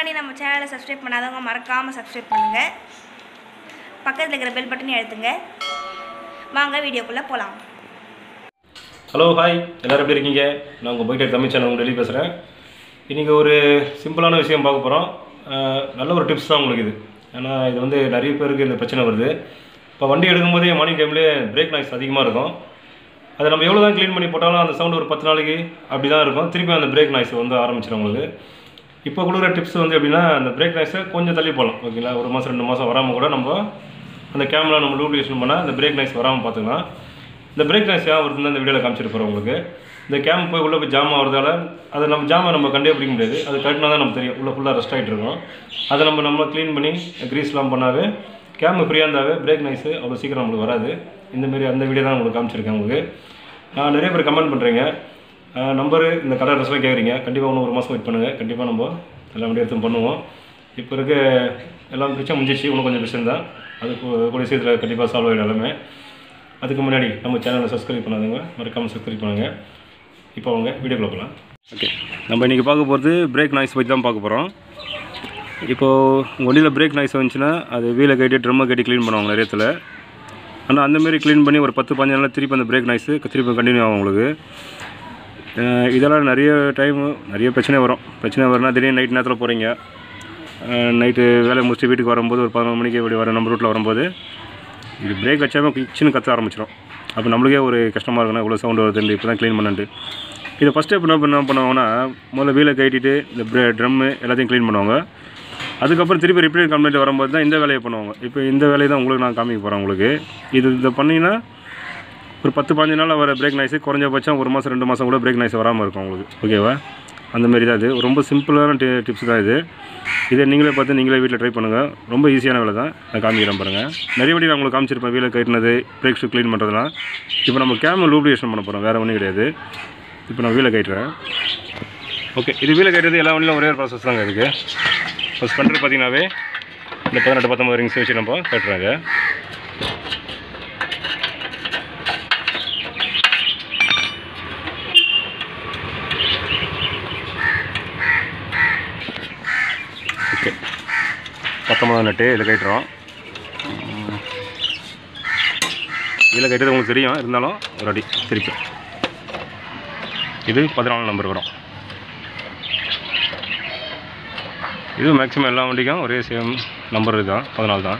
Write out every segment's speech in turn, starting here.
முன்னாடி நம்ம சேனலை சப்ஸ்கிரைப் பண்ணாதவங்க மறக்காமல் சப்ஸ்கிரைப் பண்ணுங்கள் பக்கத்தில் இருக்கிற பெல் பட்டனையும் அழுத்துங்க வாங்க வீடியோக்குள்ளே போகலாம் ஹலோ ஹாய் எல்லோரும் எப்படி இருக்கீங்க நான் உங்கள் பைக் தமிழ் சேனல் உங்கள் டெல்லி பேசுகிறேன் இன்றைக்கி ஒரு சிம்பிளான விஷயம் பார்க்க போகிறோம் நல்ல ஒரு டிப்ஸ் தான் உங்களுக்கு இது ஏன்னா இது வந்து நிறைய பேருக்கு இந்த பிரச்சனை வருது இப்போ வண்டி எடுக்கும்போதே மார்னிங் டைம்லேயே பிரேக் நாய்ஸ் அதிகமாக இருக்கும் அதை நம்ம எவ்வளோ தான் க்ளீன் பண்ணி போட்டாலும் அந்த சவுண்ட் ஒரு பத்து நாளைக்கு அப்படி தான் இருக்கும் திருப்பி அந்த பிரேக் நாய்ஸ் வந்து ஆரம்பிச்சிடும் உங்களுக்கு இப்போ கொடுக்குற டிப்ஸ் வந்து எப்படின்னா அந்த பிரேக் நாய்ஸை கொஞ்சம் தள்ளி போகலாம் ஓகேங்களா ஒரு மாதம் ரெண்டு மாதம் வராமல் கூட நம்ம அந்த கேமரா நம்ம லூப்ளிகேஷன் பண்ணால் அந்த பிரேக் நாய்ஸ் வராமல் பார்த்துக்கலாம் இந்த பிரேக் நாய்ஸ் ஏன் வருதுன்னு இந்த வீடியோவில் காமிச்சிருப்போம் உங்களுக்கு இந்த கேம் போய் உள்ளே போய் ஜாம் ஆகிறதால அதை நம்ம ஜாமை நம்ம கண்டே பிடிக்க முடியாது அது கட்டினா தான் நமக்கு தெரியும் உள்ளே ஃபுல்லாக ரெஸ்ட் ஆகிட்டு இருக்கும் அதை நம்ம நம்ம க்ளீன் பண்ணி க்ரீஸ்லாம் பண்ணாவே கேமு ஃப்ரீயாக இருந்தாவே பிரேக் நாய்ஸு அவ்வளோ சீக்கிரம் நம்மளுக்கு வராது இந்தமாரி அந்த வீடியோ தான் உங்களுக்கு காமிச்சிருக்கேன் உங்களுக்கு ஆஹ் நிறைய பேர் கமெண்ட் பண்ணுறீங்க நம்பரு இந்த கடை அட்ரஸ்லாம் கேட்குறீங்க கண்டிப்பாக இன்னும் ஒரு மாதம் வெயிட் பண்ணுங்கள் கண்டிப்பாக நம்ம எல்லா வண்டி எடுத்து பண்ணுவோம் இப்போ இருக்க எல்லாம் பிரச்சனை முடிஞ்சிச்சு இன்னும் கொஞ்சம் பிரச்சனை தான் அது கூ- கூடிய சீக்கிரத்தில் கண்டிப்பாக சால்வ் ஆகிடும் எல்லாமே அதுக்கு முன்னாடி நம்ம சேனலை சப்ஸ்கிரைப் பண்ணாதவங்க மறக்காமல் சப்ஸ்கிரைப் பண்ணுங்கள் இப்போ அவங்க வீடியோக்குள்ள போகலாம் ஓகே நம்ம இன்றைக்கி பார்க்க போகிறது பிரேக் நாய்ஸ் பற்றி தான் பார்க்க போகிறோம் இப்போது உங்கள் வண்டியில் பிரேக் நாய்ஸ் வந்துச்சுன்னா அது வீலை கட்டி ட்ரம்மை கட்டி க்ளீன் பண்ணுவாங்க நிறைய இடத்துல ஆனால் அந்தமாரி க்ளீன் பண்ணி ஒரு பத்து பதினஞ்சு நாளில் திருப்பி அந்த பிரேக் நாய்ஸு திருப்பி கண்டினியூ ஆகும் உங்களுக்கு அஹ் இதெல்லாம் நிறைய டைம் நிறைய பிரச்சனை வரும் பிரச்சனை வரும்னா திடீர்னு நைட் நேரத்தில் போகிறீங்க நைட்டு வேலையை முடிச்சுட்டு வீட்டுக்கு வரும்போது ஒரு பதினொரு மணிக்கு இப்படி வர நம்ம ரூட்டில் வரும்போது இது பிரேக் வச்சாமல் கிச்சனு கத்த ஆரம்பிச்சிடும் அப்போ நம்மளுக்கே ஒரு கஷ்டமாக இருக்குன்னா இவ்வளோ சவுண்டு வருதுன்னு இப்போ தான் க்ளீன் பண்ணிட்டு இதை ஃபஸ்ட் ஸ்டெப் என்ன பண்ண பண்ணுவாங்கன்னா முதல்ல வீலை கட்டிட்டு இந்த ப்ரே ட்ரம்மு எல்லாத்தையும் க்ளீன் பண்ணுவாங்க அதுக்கப்புறம் திருப்பி ரிப்பேர் கம்ப்ளைண்ட் வரும்போது தான் இந்த வேலையை பண்ணுவாங்க இப்போ இந்த வேலையை தான் உங்களுக்கு நான் காமிக்க போகிறேன் உங்களுக்கு இது இதை பண்ணிங்கன்னா ஒரு பத்து பதினஞ்சு நாள் வர பிரேக் நாய்ஸு குறைஞ்சபட்சம் ஒரு மாதம் ரெண்டு மாதம் கூட பிரேக் நாய்ஸ் வராமல் இருக்கும் உங்களுக்கு ஓகேவா அந்த மாதிரி தான் இது ரொம்ப சிம்பிளான டி டிப்ஸ் தான் இது இதை நீங்களே பார்த்து நீங்களே வீட்டில் ட்ரை பண்ணுங்கள் ரொம்ப ஈஸியான வேலை தான் நான் காமிக்கிறேன் பாருங்கள் நிறைய வாட்டி நான் உங்களுக்கு காமிச்சிருப்பேன் வீலை கட்டினது பிரேக் ஷூ க்ளீன் பண்ணுறதுலாம் இப்போ நம்ம கேமரா லூப்ளிகேஷன் பண்ண போகிறோம் வேறு ஒன்றும் கிடையாது இப்போ நான் வீலை கட்டுறேன் ஓகே இது வீலை கட்டுறது எல்லா வண்டியிலும் ஒரே ஒரு ப்ராசஸ் தாங்க இருக்குது இப்போ ஸ்பெண்டர் பார்த்தீங்கன்னாவே இந்த பதினெட்டு பத்தொம்பது ரிங்ஸ் வச்சு நம்ம கட்டுறாங்க ஓகே பத்தொம்பது நட்டு இதில் கட்டுறோம் இதில் கட்டுறது உங்களுக்கு தெரியும் இருந்தாலும் ஒரு அடி திருப்பி இது பதினாலு நம்பர் வரும் இது மேக்ஸிமம் எல்லா வண்டிக்கும் ஒரே சேம் நம்பர் இதுதான் பதினாலு தான்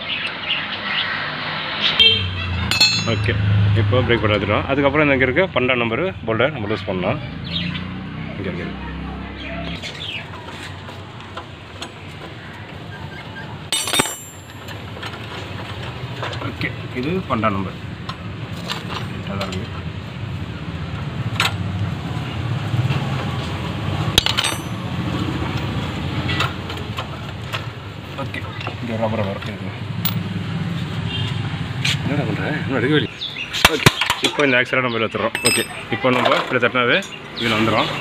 ஓகே இப்போ பிரேக் பண்ண எடுத்துட்டோம் அதுக்கப்புறம் இந்த இங்கே இருக்க பன்னெண்டாம் நம்பரு போல்டை நம்ம லூஸ் பண்ணலாம் இங்கே இருக்குது ஓகே இது பன்னெண்டாம் நம்பர் அதான் இருக்குது ஓகே இங்கே ரப்பர் ரப்பர் இருக்குது என்னடா பண்ணுறேன் இன்னும் எடுக்கவே இல்லை ஓகே இப்போ இந்த ஆக்சிடென்ட் நம்ம எடுத்துறோம் ஓகே இப்போ நம்ம இப்படி தட்டினாவே இதில் வந்துடும்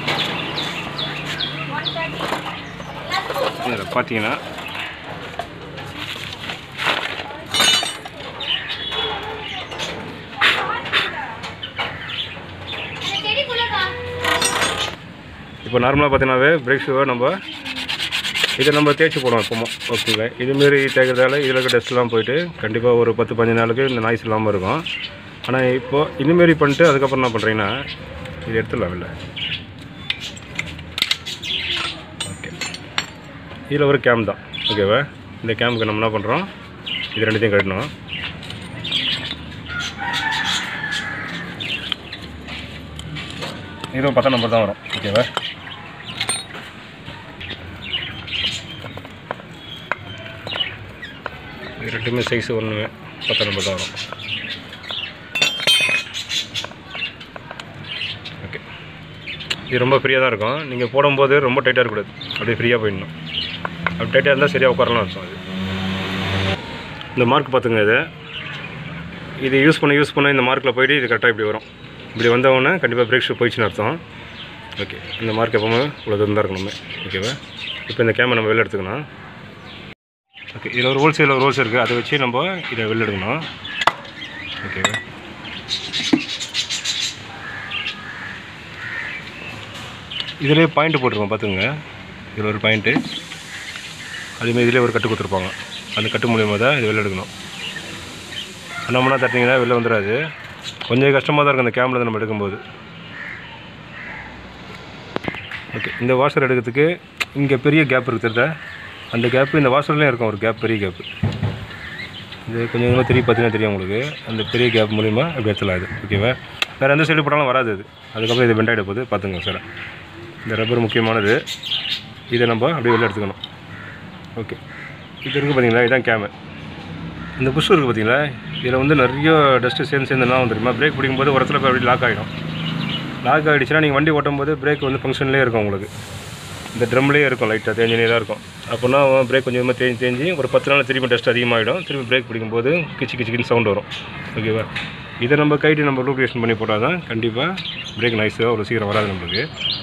இதில் பார்த்தீங்கன்னா இப்போ நார்மலாக பார்த்தீங்கன்னாவே பிரேக் ஷூவை நம்ம இதை நம்ம தேய்ச்சி போடுவோம் எப்போமோ ஓகேங்களா இதுமாரி தேய்க்கிறதால இதில் இருக்க டஸ்ட்லாம் போயிட்டு கண்டிப்பாக ஒரு பத்து பதினஞ்சு நாளுக்கு இந்த நாய்ஸ் இல்லாமல் இருக்கும் ஆனால் இப்போது இந்தமாரி பண்ணிட்டு அதுக்கப்புறம் என்ன பண்ணுறீங்கன்னா இது எடுத்துடலாம் இல்லை ஓகே இதில் ஒரு கேம் தான் ஓகேவா இந்த கேமுக்கு நம்ம என்ன பண்ணுறோம் இது ரெண்டுத்தையும் கட்டணும் இதுவும் பத்தாம் நம்பர் தான் வரும் ஓகேவா இது ரெண்டுமே சைஸ் ஒன்று பத்தாம் நம்பர் தான் வரும் ஓகே இது ரொம்ப ஃப்ரீயாக தான் இருக்கும் நீங்கள் போடும்போது ரொம்ப டைட்டாக இருக்கக்கூடாது அப்படியே ஃப்ரீயாக போயிடணும் அப்படி டைட்டாக இருந்தால் சரியாக உட்காரலாம் இருக்கும் அது இந்த மார்க் பார்த்துங்க இது இது யூஸ் பண்ண யூஸ் பண்ண இந்த மார்க்கில் போயிட்டு இது கரெக்டாக இப்படி வரும் இப்படி வந்தவொடனே கண்டிப்பாக பிரேக் ஷூ போயிடுச்சுன்னு அர்த்தம் ஓகே இந்த மார்க் எப்பவுமே இவ்வளோ தூரம் தான் இருக்கணுமே ஓகேவா இப்போ இந்த கேமரா நம்ம வெளில எடுத்துக்கணும் ஓகே இதில் ஒரு ஹோல்சேலில் ஒரு ஹோல்ஸ் இருக்குது அதை வச்சு நம்ம இதை வெளில எடுக்கணும் ஓகேவா இதிலே பாயிண்ட் போட்டிருக்கோம் பார்த்துங்க இதில் ஒரு பாயிண்ட்டு அதேமாதிரி இதிலே ஒரு கட்டு கொடுத்துருப்பாங்க அந்த கட்டு மூலியமாக தான் இது வெளில எடுக்கணும் நம்மனா தட்டினீங்கன்னா வெளில வந்துடாது கொஞ்சம் கஷ்டமாக தான் இருக்கும் அந்த கேமில் நம்ம எடுக்கும்போது ஓகே இந்த வாஷர் எடுக்கிறதுக்கு இங்கே பெரிய கேப் இருக்குது அந்த கேப்பு இந்த வாஷர்லேயும் இருக்கும் ஒரு கேப் பெரிய கேப்பு இது கொஞ்சம் கொஞ்சமாக திரும்பி பார்த்தீங்கன்னா தெரியும் உங்களுக்கு அந்த பெரிய கேப் மூலிமா அப்படி எடுத்துலாம் இது ஓகேவா வேறு எந்த சைடு போட்டாலும் வராது இது அதுக்கப்புறம் இது பெண்டாயிட போகுது பார்த்துங்க சார் இந்த ரப்பர் முக்கியமானது இதை நம்ம அப்படியே வெளில எடுத்துக்கணும் ஓகே இது இருக்குது பார்த்தீங்களா இதுதான் கேமு இந்த புஷ் இருக்குது பார்த்தீங்களா இதில் வந்து நிறைய டஸ்ட்டு சேர்ந்து சேர்ந்துலாம் வந்துருமா பிரேக் பிடிக்கும்போது ஒரு இடத்துல போய் அப்படி லாக் ஆகிடும் லாக் ஆகிடுச்சுன்னா நீங்கள் வண்டி ஓட்டும் போது பிரேக் வந்து ஃபங்க்ஷன்லேயே இருக்கும் உங்களுக்கு இந்த ட்ரம்லேயே இருக்கும் லைட்டாக தேஞ்சினே தான் இருக்கும் அப்போனா பிரேக் கொஞ்சம் கொஞ்சமாக தேஞ்சு தேஞ்சு ஒரு பத்து நாள் திரும்பி டஸ்ட் அதிகமாகிடும் திரும்பி பிரேக் பிடிக்கும்போது கிச்சு கிச்சு கிச்சு சவுண்ட் வரும் ஓகேவா இதை நம்ம கைட்டு நம்ம லூப்ரிகேஷன் பண்ணி போட்டால் தான் கண்டிப்பாக பிரேக் நைஸாக அவ்வளோ சீக்கிரம் வராது நம்மளுக்கு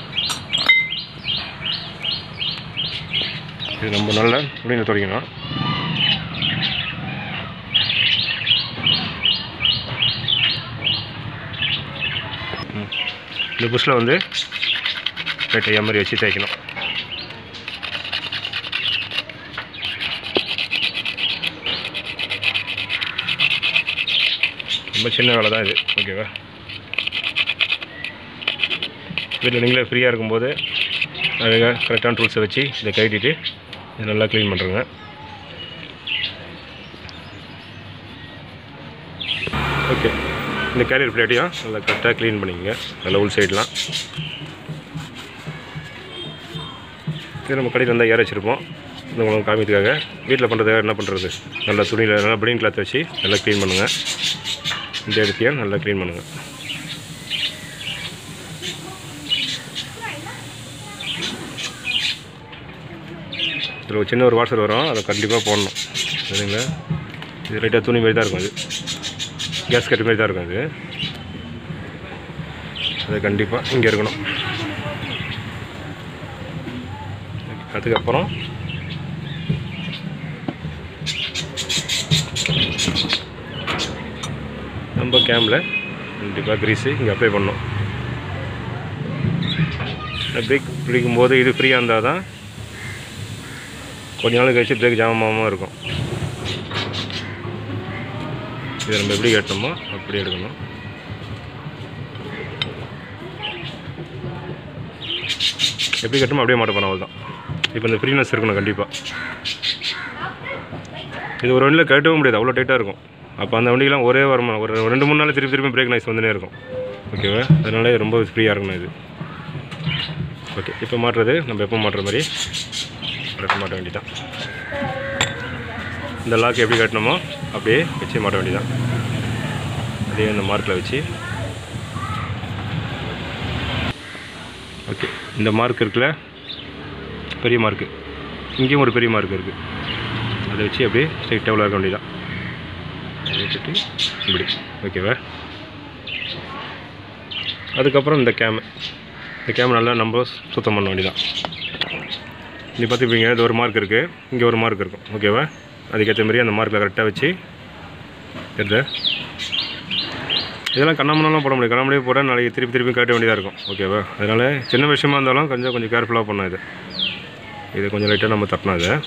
இது நம்ம நல்லா முடிஞ்ச துடைக்கணும் ம். இந்த புஷில் வந்து லைட்டாக மாதிரி வச்சு தேய்க்கணும் ரொம்ப சின்ன வேலை தான் இது ஓகேவா வீட்டில் நீங்களே ஃப்ரீயாக இருக்கும்போது அழகாக கரெக்டான டூல்ஸை வச்சு இதை கட்டிட்டு இதை நல்லா க்ளீன் பண்ணுறேங்க ஓகே இந்த கேரியர் பிளேட்டையும் நல்லா கரெக்டாக க்ளீன் பண்ணிக்கங்க நல்லா உள் சைட்லாம் இது நம்ம கடையில் இருந்தால் ஏற வச்சுருப்போம் இந்த உங்களுக்கு காமிக்கிறதுக்காக வீட்டில் பண்ணுறதுக்காக என்ன பண்ணுறது நல்லா துணியில் நல்லா பனியன் கிளாத் வச்சு நல்லா க்ளீன் பண்ணுங்கள் இந்த இடத்தையும் நல்லா க்ளீன் பண்ணுங்கள் இதில் ஒரு சின்ன ஒரு வாட்ஸர் வரும் அதை கண்டிப்பாக போடணும் சரிங்களா இது லைட்டாக துணி மாதிரி தான் இருக்கும் அது கேஸ் கட்டு மாதிரி தான் இருக்கும் அது அது கண்டிப்பாக இங்கே இருக்கணும் அதுக்கப்புறம் நம்ம கேமில் கண்டிப்பாக க்ரீஸு இங்கே அப்ளை பண்ணணும் பிரேக் பிடிக்கும்போது இது ஃப்ரீயாக இருந்தால் தான் கொஞ்ச நாள் கழிச்சு பிரேக் ஜாமமாக இருக்கும் இதை நம்ம எப்படி கட்டணுமோ அப்படி எடுக்கணும் எப்படி கட்டணுமோ அப்படியே மாட்ட போனோம் அவ்வளோதான் இப்போ இந்த ஃப்ரீனஸ் இருக்கணும் கண்டிப்பாக இது ஒரு வண்டியில் கட்டவும் முடியாது அவ்வளோ டைட்டாக இருக்கும் அப்போ அந்த வண்டிக்கெலாம் ஒரே வருமானம் ஒரு ரெண்டு மூணு நாள் திருப்பி திருப்பி பிரேக் நைஸ் வந்துனே இருக்கும் ஓகேவா அதனால ரொம்ப ஃப்ரீயாக இருக்கணும் இது ஓகே இப்போ மாட்டுறது நம்ம எப்போ மாட்டுற மாதிரி கரெக்டாக மாட்ட வேண்டியதான் இந்த லாக் எப்படி கட்டணுமோ அப்படியே வச்சு மாட்ட வேண்டியதான் அதே இந்த மார்க்கில் வச்சு ஓகே இந்த மார்க் இருக்குல்ல பெரிய மார்க்கு இங்கேயும் ஒரு பெரிய மார்க் இருக்குது அதை வச்சு அப்படியே ஸ்ட்ரைட் டேபிளாக இருக்க வேண்டியதான் அதை வச்சுட்டு இப்படி ஓகேவா அதுக்கப்புறம் இந்த கேமு இந்த கேமு நல்லா நம்ம சுத்தம் பண்ண வேண்டியதான் நீ பார்த்துப்பீங்க இது ஒரு மார்க் இருக்குது இங்கே ஒரு மார்க் இருக்கும் ஓகேவா அதுக்கேற்ற மாதிரி அந்த மார்க்கில் கரெக்டாக வச்சு எது இதெல்லாம் கண்ணாமலாம் போட முடியும் கண்ணாமலே போட்டால் நாளைக்கு திருப்பி திருப்பி காட்ட வேண்டியதாக இருக்கும் ஓகேவா அதனால் சின்ன விஷயமா இருந்தாலும் கொஞ்சம் கொஞ்சம் கேர்ஃபுல்லாக பண்ணணும் இது இது கொஞ்சம் லைட்டாக நம்ம தட்டணும் இதை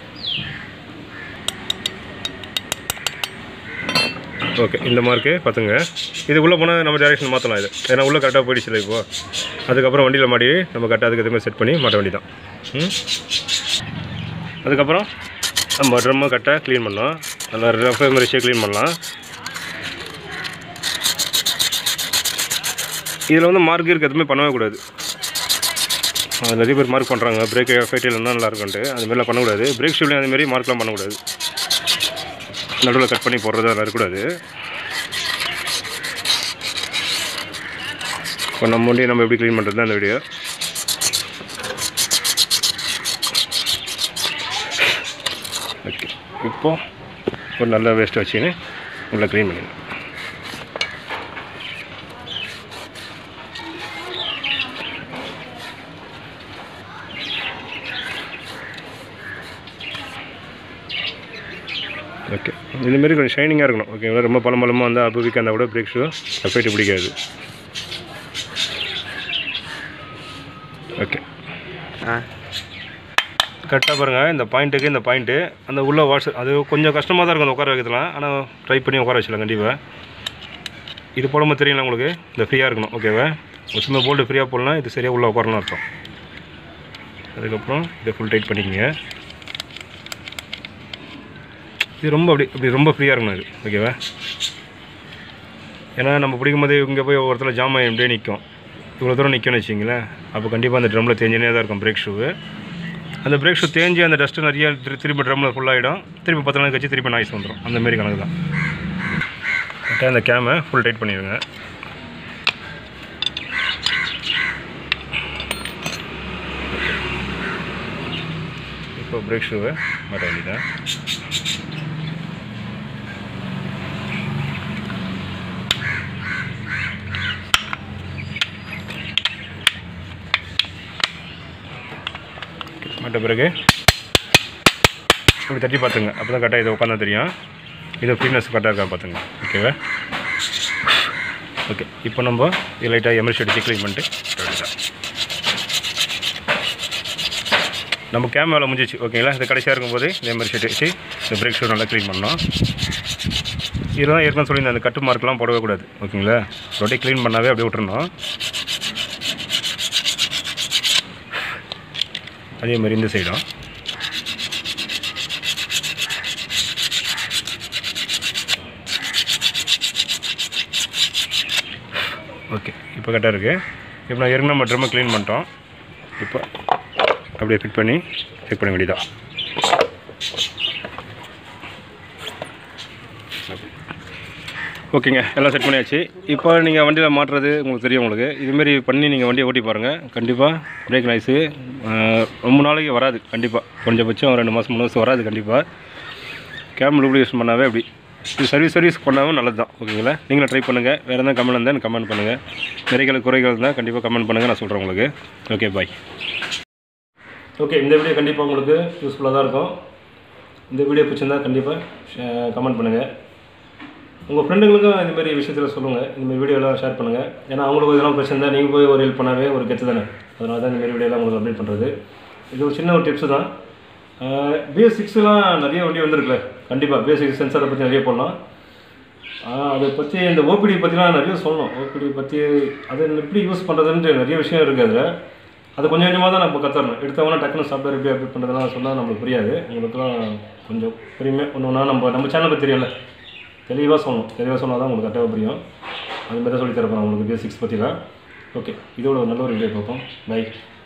ஓகே இந்த மார்க்கு பார்த்துங்க இது உள்ளே போனால் நம்ம டேரெக்ஷன் மாற்றலாம் இது ஏன்னா உள்ளே கரெக்டாக போயிடுச்சு இப்போ அதுக்கப்புறம் வண்டியில் மாட்டி நம்ம கரெக்டாக அதுக்கு எதுவுமே செட் பண்ணி மாட்ட வேண்டியதான் ம் அதுக்கப்புறம் நம்ம ட்ரம்மை கரெக்டாக க்ளீன் பண்ணோம் நல்லா ரஃப் மெரிச்சியாக க்ளீன் பண்ணலாம் இதில் வந்து மார்க் இருக்க எதுவுமே பண்ணவே கூடாது அது நிறைய பேர் மார்க் பண்ணுறாங்க பிரேக் ஃபைட்டில் இருந்தால் நல்லா இருக்கும்ட்டு அது மாதிரிலாம் பண்ணக்கூடாது பிரேக் ஷூலையும் அதேமாரி மார்க்லாம் பண்ணக்கூடாது நடுவில் கட் பண்ணி போடுறது அதெல்லாம் இருக்கக்கூடாது இப்போ நம்ம வண்டியை நம்ம எப்படி க்ளீன் பண்ணுறது தான் இந்த வீடியோ ஓகே இப்போ ஒரு நல்ல வேஸ்ட்டை வச்சுன்னு உள்ள க்ளீன் பண்ணிடலாம் ஓகே இதுமாரி கொஞ்சம் ஷைனிங்காக இருக்கணும் ஓகேங்களா ரொம்ப பழம் பழமாக இருந்தால் அபுவிக்கு இருந்தால் கூட பிரேக் ஷூ எஃபெக்ட் பிடிக்காது ஓகே ஆ கரெக்டாக பாருங்கள் இந்த பாயிண்ட்டுக்கு இந்த பாயிண்ட்டு அந்த உள்ள வாஷ் அது கொஞ்சம் கஷ்டமாக தான் இருக்கும் அந்த உட்கார வைக்கலாம் ஆனால் ட்ரை பண்ணி உட்கார வச்சிடலாம் கண்டிப்பாக இது போடும்போது தெரியல உங்களுக்கு இந்த ஃப்ரீயாக இருக்கணும் ஓகேவா ஒரு சின்ன போல்ட்டு ஃப்ரீயாக போடலாம் இது சரியாக உள்ளே உட்காரணும் அர்த்தம் அதுக்கப்புறம் இதை ஃபுல் டைட் பண்ணிக்கங்க இது ரொம்ப அப்படி அப்படி ரொம்ப ஃப்ரீயாக இருக்கணும் இது ஓகேவா ஏன்னா நம்ம பிடிக்கும் போது இங்கே போய் ஒரு இடத்துல ஜாம் ஆகி அப்படியே நிற்கும் இவ்வளோ தூரம் நிற்கும்னு வச்சிங்களேன் அப்போ கண்டிப்பாக அந்த ட்ரம்மில் தேஞ்சினே தான் இருக்கும் பிரேக் ஷூவு அந்த பிரேக் ஷூ தேஞ்சு அந்த டஸ்ட்டு நிறைய திரு- திருப்பி ட்ரம்மில் ஃபுல்லாகிடும் திருப்பி பத்து நாள் கழிச்சு திருப்பி நாய்ஸ் வந்துடும் அந்த மாரி கணக்கு தான் கரெக்டாக அந்த கேமை ஃபுல் டைட் பண்ணிடுங்க இப்போ பிரேக் ஷூவை மாட்ட வேண்டியதான் மாட்ட பிறகு இப்படி தட்டி பார்த்துங்க அப்போ தான் கரெக்டாக இதை உட்காந்தா தெரியும் இது ஃப்ரீனஸ் கரெக்டாக இருக்கா பார்த்துங்க ஓகேவா ஓகே இப்போ நம்ம இது லைட்டாக எமர்ஜி அடிச்சு க்ளீன் பண்ணிட்டு எடுத்துக்கலாம். நம்ம கேம் வேலை முடிஞ்சிச்சு ஓகேங்களா இது கடைசியாக இருக்கும்போது இந்த மாதிரி ஷீட் வச்சு இந்த பிரேக் ஷூ நல்லா க்ளீன் பண்ணோம் இதெல்லாம் ஏற்கனவே சொல்லியிருந்தேன் அந்த கட்டு மார்க்லாம் போடவே கூடாது ஓகேங்களா ரொட்டி க்ளீன் பண்ணாவே அப்படியே விட்டுறணும் அதே மாதிரி இந்த சைடும் ஓகே இப்போ கரெக்டாக இருக்குது இப்போ நான் ஏற்கனவே நம்ம ட்ரம்மை க்ளீன் பண்ணிட்டோம் இப்போ அப்படியே ஃபிட் பண்ணி செக் பண்ண வேண்டியதான் ஓகேங்க எல்லாம் செட் பண்ணியாச்சு இப்போ நீங்கள் வண்டியில் மாட்டுறது உங்களுக்கு தெரியும் உங்களுக்கு இதுமாரி பண்ணி நீங்கள் வண்டியை ஓட்டி பாருங்கள் கண்டிப்பாக பிரேக் நாய்ஸு ரொம்ப நாளைக்கு வராது கண்டிப்பாக குறைஞ்சபட்சம் ரெண்டு மாதம் மூணு மாதம் வராது கண்டிப்பாக கேம் லூப்ளிகேஷன் பண்ணாவே அப்படி இது சர்வீஸ் சர்வீஸ் பண்ணாலும் நல்லது தான் ஓகேங்களா நீங்களும் ட்ரை பண்ணுங்கள் வேறு எதாவது கமெண்ட் இருந்தால் கமெண்ட் பண்ணுங்கள் நிறைகள் குறைகள் இருந்தால் கண்டிப்பாக கமெண்ட் பண்ணுங்கள் நான் சொல்கிறேன் உங்களுக்கு ஓகே பாய் ஓகே இந்த வீடியோ கண்டிப்பாக உங்களுக்கு யூஸ்ஃபுல்லாக தான் இருக்கும் இந்த வீடியோ பிடிச்சிருந்தா கண்டிப்பாக கமெண்ட் பண்ணுங்கள் உங்கள் ஃப்ரெண்டுங்களுக்கும் இந்த மாதிரி விஷயத்தில் சொல்லுங்கள் இந்த மாதிரி வீடியோலாம் ஷேர் பண்ணுங்கள் ஏன்னா அவங்களுக்கு இதெல்லாம் பிரச்சனை தான் நீங்கள் போய் ஒரு ஹெல்ப் பண்ணாவே ஒரு கெத்து தானே அதனால தான் இந்த மாதிரி வீடியோலாம் உங்களுக்கு அப்டேட் பண்ணுறது இது ஒரு சின்ன ஒரு டிப்ஸு தான் பிஎஸ் சிக்ஸ்லாம் நிறைய வண்டி வந்திருக்குல்ல கண்டிப்பாக பிஎஸ் சிக்ஸ் சென்சாரை பற்றி நிறைய போடலாம் ஆஹ் அதை பற்றி இந்த ஓபிடி பற்றிலாம் நிறைய சொல்லணும் ஓபிடி பற்றி அதை எப்படி யூஸ் பண்ணுறதுன்ட்டு நிறைய விஷயம் இருக்குது அதில் அது கொஞ்சம் கொஞ்சமாக தான் நம்ம கற்றுறணும் எடுத்தவொன்னே டக்குனு சாஃப்ட்வேர் எப்படி அப்டேட் பண்ணுறதுலாம் சொன்னால் நம்மளுக்கு புரியாது உங்களுக்குலாம் கொஞ்சம் பொறுமையாக ஒன்று ஒன்றா நம்ம நம்ம சேனலை பற்றி தெரியல தெளிவாக சொல்லணும் தெளிவாக சொன்னால் தான் உங்களுக்கு கரெக்டாக புரியும் அது மாதிரி தான் சொல்லி தரப்போம் உங்களுக்கு பேசிக்ஸ் பற்றிலாம் ஓகே இதோட ஒரு நல்ல ஒரு வீடியோ பார்ப்போம் பை